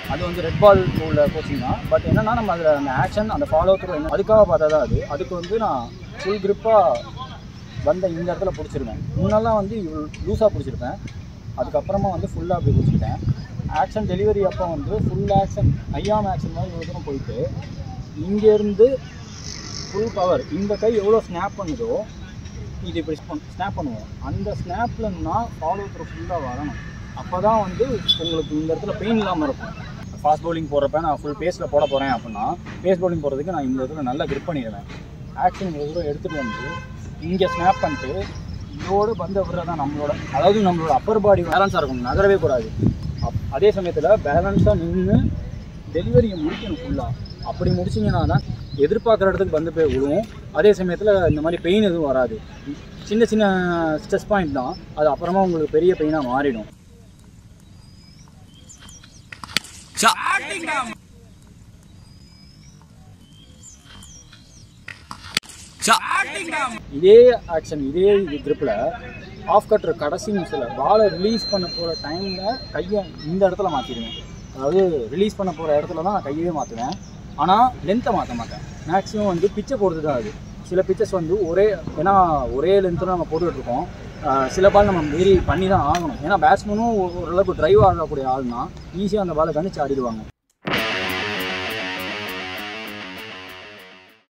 அது வந்து ரெட் பால் உள்ள கோச்சிங் தான் பட் என்னன்னா நம்ம அதில் அந்த ஆக்ஷன் அந்த ஃபாலோ த்ரூ என்ன அதுக்காக பார்த்தா தான் அது அதுக்கு வந்து நான் ஃபுல் grip-ஆ வந்த இந்த இடத்துல பிடிச்சிருவேன் முன்னெல்லாம் வந்து இவ்வளோ லூஸாக பிடிச்சிருப்பேன் அதுக்கப்புறமா வந்து ஃபுல்லாக அப்படி பிடிச்சிட்டேன் ஆக்ஷன் டெலிவரி அப்போ வந்து ஃபுல் ஆக்ஷன் ஐயாம் ஆக்ஷன் மாதிரி இவ்வளோ தூரம் போயிட்டு இங்கேருந்து ஃபுல் பவர் இந்த கை எவ்வளோ ஸ்னாப் பண்ணுதோ இது இப்படி ஸ்னாப் பண்ணுவோம் அந்த ஸ்னாப்லன்னா ஃபாலோ த்ரூ ஃபுல்லாக வரணும் அப்போ தான் வந்து உங்களுக்கு இந்த இடத்துல பெயின் இல்லாமல் இருக்கும் ஃபாஸ்ட் பவுலிங் போடுறப்ப நான் ஃபுல் பேஸில் போட போகிறேன் அப்படின்னா பேஸ் பவுலிங் போடுறதுக்கு நான் இந்த இடத்துல நல்லா grip பண்ணிடுவேன் ஆக்ஷன் இவ்வளோ தூரம் எடுத்துகிட்டு வந்து இங்கே ஸ்னாப் பண்ணிட்டு இதோடு பந்த விடுறதான் நம்மளோட அதாவது நம்மளோட அப்பர் பாடி பேலன்ஸாக இருக்கணும் நகரவே கூடாது அப் அதே சமயத்தில் பேலன்ஸாக நின்று டெலிவரியை முடிக்கணும் ஃபுல்லாக அப்படி முடிச்சிங்கன்னா தான் எதிர்பார்க்குற இடத்துக்கு வந்து போய் விழுவும் அதே சமயத்தில் இந்த மாதிரி பெயின் எதுவும் வராது சின்ன சின்ன ஸ்ட்ரெஸ் பாயிண்ட் தான் அது அப்புறமா உங்களுக்கு பெரிய பெயினாக மாறிடும் இதே ஆக்ஷன் இதே இது gripல ஆஃப் கட்டர் கடைசி நிமிஷத்தில் பாலை ரிலீஸ் பண்ண போகிற டைமில் கையை இந்த இடத்துல மாற்றிடுவேன் அதாவது ரிலீஸ் பண்ண போகிற இடத்துல தான் நான் கையவே மாற்றுவேன் ஆனால் லென்த்தை மாற்ற மாட்டேன் மேக்ஸிமம் வந்து பிச்சை போடுறது தான் அது சில பிச்சர்ஸ் வந்து ஒரே ஏன்னா ஒரே லென்த்தில் நம்ம போட்டுக்கிட்டு இருக்கோம் ஆஹ் சில பால் நம்ம மீறி பண்ணி தான் ஆகணும் ஏன்னா பேட்ஸ்மேனும் ஓரளவுக்கு டிரைவ் ஆகக்கூடிய ஆள்னா ஈஸியாக அந்த பாலை கணிச்சு ஆடிடுவாங்க